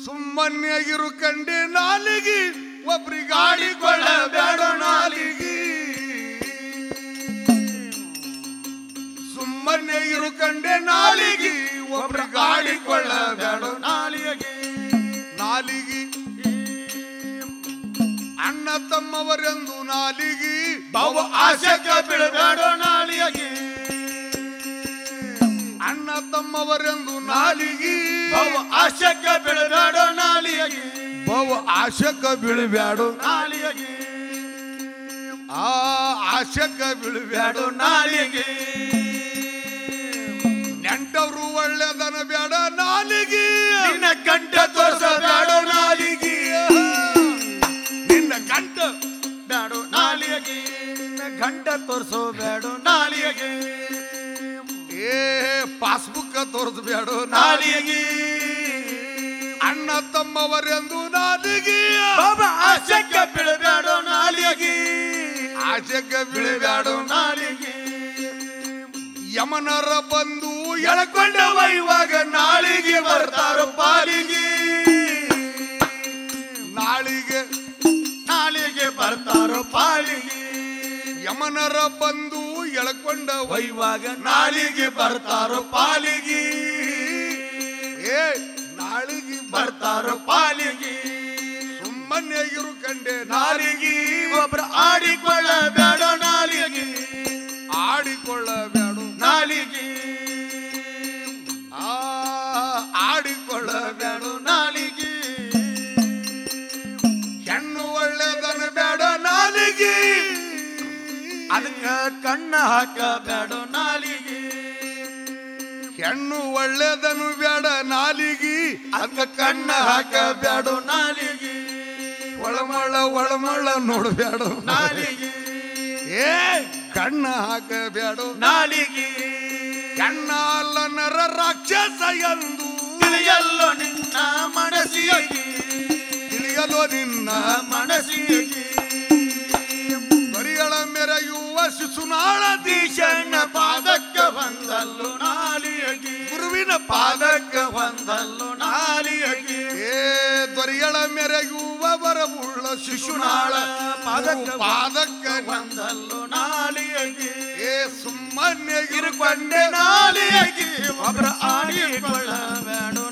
ಸುಮ್ಮನೆ ಇರು ಕಂಡೆ ನಾಲಿಗೆ ಒಬ್ರಿಗಾಡಿಕೊಳ್ಳಬೇಡ ನಾಲಿಗೆ ಸುಮ್ಮನೆ ಇರು ಕಂಡೆ ನಾಲಿಗೆ ಒಬ್ರಿಗಾಡಿಕೊಳ್ಳಬೇಡ ನಾಲಿಗೆ ನಾಲಿಗೆ ಅಣ್ಣ ತಮ್ಮವರೆಂದು ನಾಲಿಗೆ ಬಹು ಆಶಕ ಬೀಳಬೇಡ ನಾಲಿಗೆ ಅಣ್ಣ ತಮ್ಮವರೆಂದು ನಾಲಿಗೆ ಬಹು ಆಶಕ ಬೀಳಬೇಡ ನಾಲಿಗೆ ಬಹು ಆಶಕ ಬೀಳಬ್ಯಾಡು ನಾಲಿಗೆ ಆ ಆಶಕ ಬೀಳಬ್ಯಾಡು ಬೇಡ ನಾಲಿಗೆ ನೆಂಟವ್ರು ಒಳ್ಳೆದನ ಬ್ಯಾಡ ನಾಲಿಗೆ ನಿನ್ನ ಗಂಟ ತೋರಿಸಬೇಡ ನಾಲಿಗೆ ನಿನ್ನ ಗಂಟ ಬೇಡ ನಾಲಿಗೆ ನಿನ್ನ ಗಂಟ ತೋರಿಸಬೇಡ ನಾಲಿಗೆ ಏ ಪಾಸ್ಬುಕ್ ತೋರಿಸ್ಬ್ಯಾಡು ನಾಲಿಗೆ ಅಣ್ಣ ತಮ್ಮವರೆಂದು ನಾಲಿಗೆ ಬಾಬಾ ಆಶಕ ಬೀಳಬೇಡ ನಾಲಿಗೆ ಆಶಕ ಬೀಳಬ್ಯಾಡು ನಾಲಿಗೆ ಯಮನರ ಬಂದು ಎಳಕೊಂಡ ವೈವಾಗ ನಾಳಿಗೆ ಬರ್ತಾರೋ ಪಾಲಿಗೆ ನಾಳಿಗೆ ನಾಳಿಗೆ ಬರ್ತಾರೋ ಪಾಲಿಗೆ ಯಮನರ ಬಂದು ಎಳ್ಕೊಂಡ ವೈವಾಗ ನಾಳಿಗೆ ಬರ್ತಾರೋ ಪಾಲಿಗೆ ಏ ನಾಳಿಗೆ ಬರ್ತಾರೋ ಪಾಲಿಗೆ ಸುಮ್ಮನೆ ಇರು ಕಂಡೆ ನಾಲಿಗೆ ಒಬ್ರ ಆಡಿಕೊಳ್ಳಬೇಡ ನಾಲಿಗೆ ಆಡಿಕೊಳ್ಳಬೇಡು ನಾಲಿಗೆ ಆ ಆಡಿಕೊಳ್ಳಬೇಡು ಬೇಡ ನಾಲಿಗೆ ಹೆಣ್ಣು ಒಳ್ಳೆದನ ಬೇಡ ನಾಲಿಗೆ ಅದಕ್ಕ ಕಣ್ಣ ಹಾಕಬೇಡ ನಾಲಿಗೆ ಹೆಣ್ಣು ಒಳ್ಳೆದನು ಬೇಡ ನಾಲಿಗೆ ಅದಕ್ಕ ಕಣ್ಣ ಹಾಕಬೇಡ ನಾಲಿಗೆ ಒಳಮಳ ಒಳಮಳ ನೋಡಬೇಡ ನಾಲಿಗೆ ಏ ಕಣ್ಣ ಹಾಕಬೇಡು ನಾಲಿಗೆ ಕಣ್ಣ ಅಲ್ಲ ನರ ರಾಕ್ಷಸ ಎಂದು ತಿಳಿಯಲ್ಲೋ ನಿನ್ನ ಮನಸ್ಸಿಗೆ ತಿಳಿಯಲು ನಿನ್ನ ಮನಸ್ಸಿಗೆ ಬರಿಯಳ ಮೆರೆಯುವ ಶಿಶುನಾಳ ಈಶಣ್ಣ ಪಾದಕ್ಕೆ ಬಂದಲ್ಲು ನಾಲಿಗೆ ಗುರುವಿನ ಪಾದಕ್ಕೆ ಬಂದಲ್ಲು ನಾಲಿಗೆ ಏ ದೊರೆಯಳ ಮೆರೆಯುವ ಬರವುಳ್ಳ ಶಿಶುನಾಳ ಪಾದಕ್ಕೆ ಪಾದಕ್ಕೆ ಬಂದಲ್ಲು ನಾಲಿಗೆ ಏ ಸುಮ್ಮನೆ ಇರುಕೊಂಡೆ ನಾಲಿಗೆ ಒಬ್ರ ಆಡಿಕೊಳ್ಳಬೇಡ